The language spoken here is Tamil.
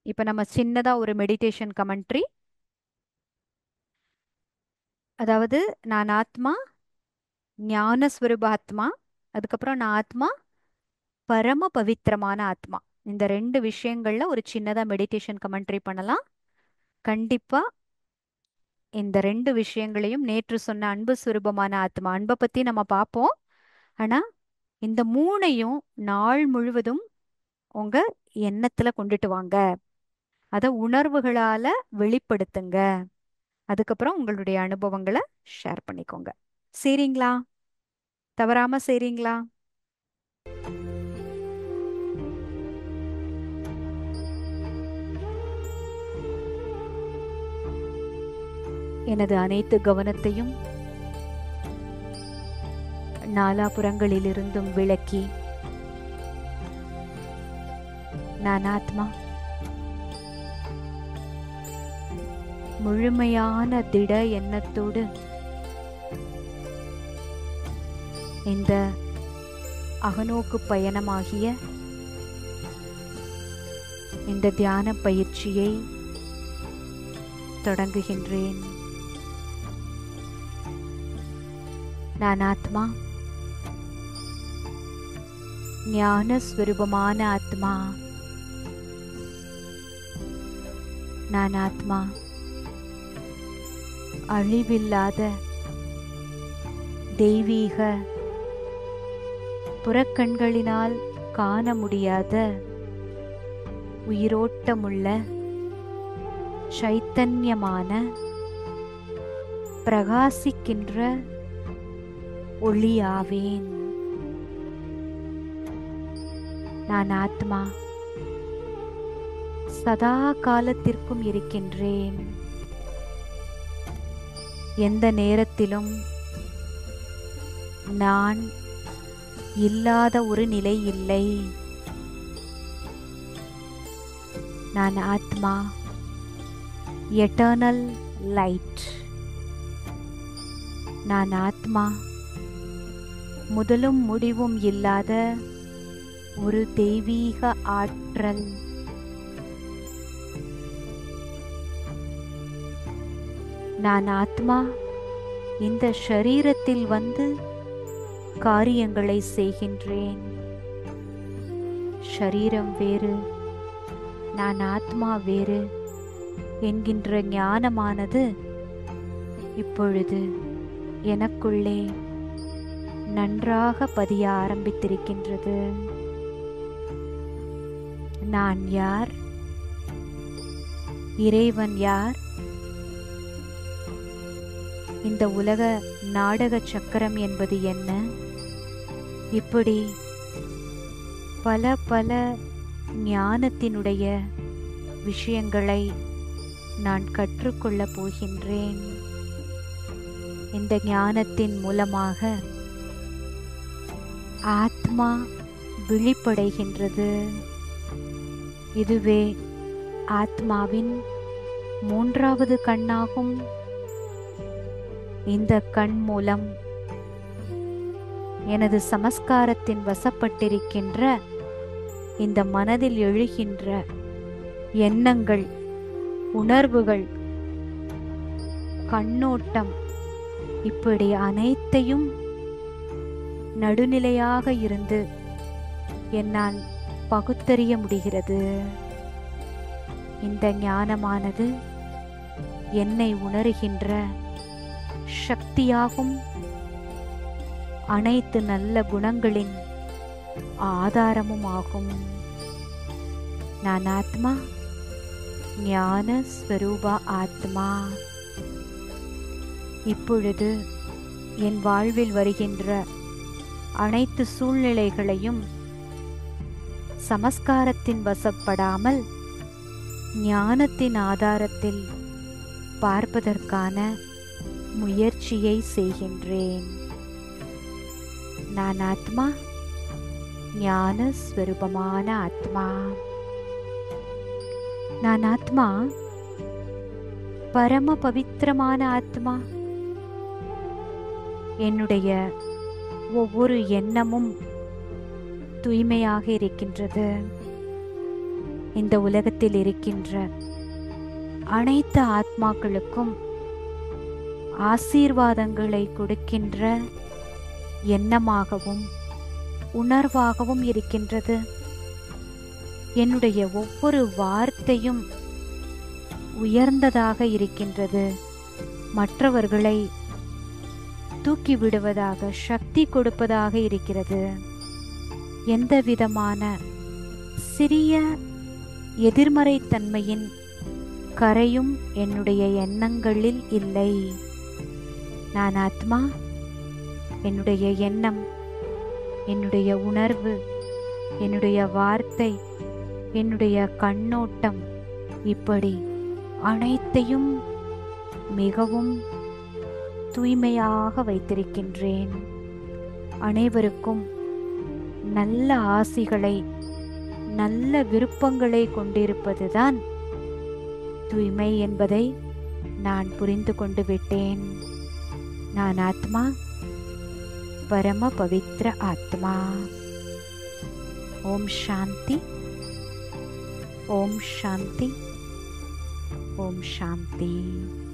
இப்போ நம்ம சின்னதா ஒரு மெடிடேஷன் கமெண்ட்ரி அதாவது நான் ஆத்மா ஞான ஸ்வரூப ஆத்மா அதுக்கப்புறம் நான் ஆத்மா பரம பவித்திரமான ஆத்மா இந்த ரெண்டு விஷயங்கள்ல ஒரு சின்னதா மெடிடேஷன் கமெண்ட்ரி பண்ணலாம் கண்டிப்பா இந்த ரெண்டு விஷயங்களையும் நேற்று சொன்ன அன்பு சுரூபமான ஆத்மா அன்பை பத்தி நம்ம பார்ப்போம் ஆனா இந்த மூணையும் நாள் முழுவதும் உங்க எண்ணத்துல கொண்டுட்டு வாங்க அதை உணர்வுகளால வெளிப்படுத்துங்க அதுக்கப்புறம் உங்களுடைய அனுபவங்களை ஷேர் பண்ணிக்கோங்க சரிங்களா தவறாம சரிங்களா எனது அனைத்து கவனத்தையும் நாலாபுறங்களிலிருந்தும் விளக்கி நான் ஆத்மா முழுமையான திட எண்ணத்தோடு இந்த அகநோக்கு பயணமாகிய இந்த தியான பயிற்சியை தொடங்குகின்றேன் நான் ஆத்மா ஞான ஸ்வரூபமான ஆத்மா நான் ஆத்மா அழிவில்லாத தெய்வீக புறக்கண்களினால் காண முடியாத உயிரோட்டமுள்ள சைத்தன்யமான பிரகாசிக்கின்ற ஒளியாவேன் நான் ஆத்மா சதா காலத்திற்கும் இருக்கின்றேன் எந்த நேரத்திலும் நான் இல்லாத ஒரு நிலை இல்லை நான் ஆத்மா எட்டர்னல் லைட் நான் ஆத்மா முதலும் முடிவும் இல்லாத ஒரு தெய்வீக ஆற்றல் நான் ஆத்மா இந்த ஷரீரத்தில் வந்து காரியங்களை செய்கின்றேன் ஷரீரம் வேறு நான் ஆத்மா வேறு என்கின்ற ஞானமானது இப்பொழுது எனக்குள்ளே நன்றாக பதிய ஆரம்பித்திருக்கின்றது நான் யார் இறைவன் யார் இந்த உலக நாடக சக்கரம் என்பது என்ன இப்படி பல பல ஞானத்தினுடைய விஷயங்களை நான் கற்றுக்கொள்ளப் போகின்றேன் இந்த ஞானத்தின் மூலமாக ஆத்மா விழிப்படைகின்றது இதுவே ஆத்மாவின் மூன்றாவது கண்ணாகும் இந்த கண் மூலம் எனது சமஸ்காரத்தின் வசப்பட்டிருக்கின்ற இந்த மனதில் எழுகின்ற எண்ணங்கள் உணர்வுகள் கண்ணோட்டம் இப்படி அனைத்தையும் நடுநிலையாக இருந்து என்னால் பகுத்தறிய முடிகிறது இந்த ஞானமானது என்னை உணர்கின்ற சக்தியாகும் அனைத்து நல்ல குணங்களின் ஆதாரமும் ஆகும் நான் ஆத்மா ஞான ஸ்வரூப ஆத்மா இப்பொழுது என் வாழ்வில் வருகின்ற அனைத்து சூழ்நிலைகளையும் சமஸ்காரத்தின் வசப்படாமல் ஞானத்தின் ஆதாரத்தில் பார்ப்பதற்கான முயற்சியை செய்கின்றேன் நான் ஆத்மா ஞான ஸ்வரூபமான ஆத்மா நான் ஆத்மா பரம பவித்திரமான ஆத்மா என்னுடைய ஒவ்வொரு எண்ணமும் தூய்மையாக இருக்கின்றது இந்த உலகத்தில் இருக்கின்ற அனைத்து ஆத்மாக்களுக்கும் ஆசீர்வாதங்களை கொடுக்கின்ற எண்ணமாகவும் உணர்வாகவும் இருக்கின்றது என்னுடைய ஒவ்வொரு வார்த்தையும் உயர்ந்ததாக இருக்கின்றது மற்றவர்களை தூக்கி விடுவதாக சக்தி கொடுப்பதாக இருக்கிறது எந்த விதமான சிறிய எதிர்மறைத்தன்மையின் கரையும் என்னுடைய எண்ணங்களில் இல்லை நான் ஆத்மா என்னுடைய எண்ணம் என்னுடைய உணர்வு என்னுடைய வார்த்தை என்னுடைய கண்ணோட்டம் இப்படி அனைத்தையும் மிகவும் தூய்மையாக வைத்திருக்கின்றேன் அனைவருக்கும் நல்ல ஆசிகளை நல்ல விருப்பங்களை கொண்டிருப்பதுதான் தூய்மை என்பதை நான் புரிந்து கொண்டு விட்டேன் நான் ஆத்மா பரம பவித்ர ஆத்மா ஓம் சாந்தி ஓம் சாந்தி ஓம் சாந்தி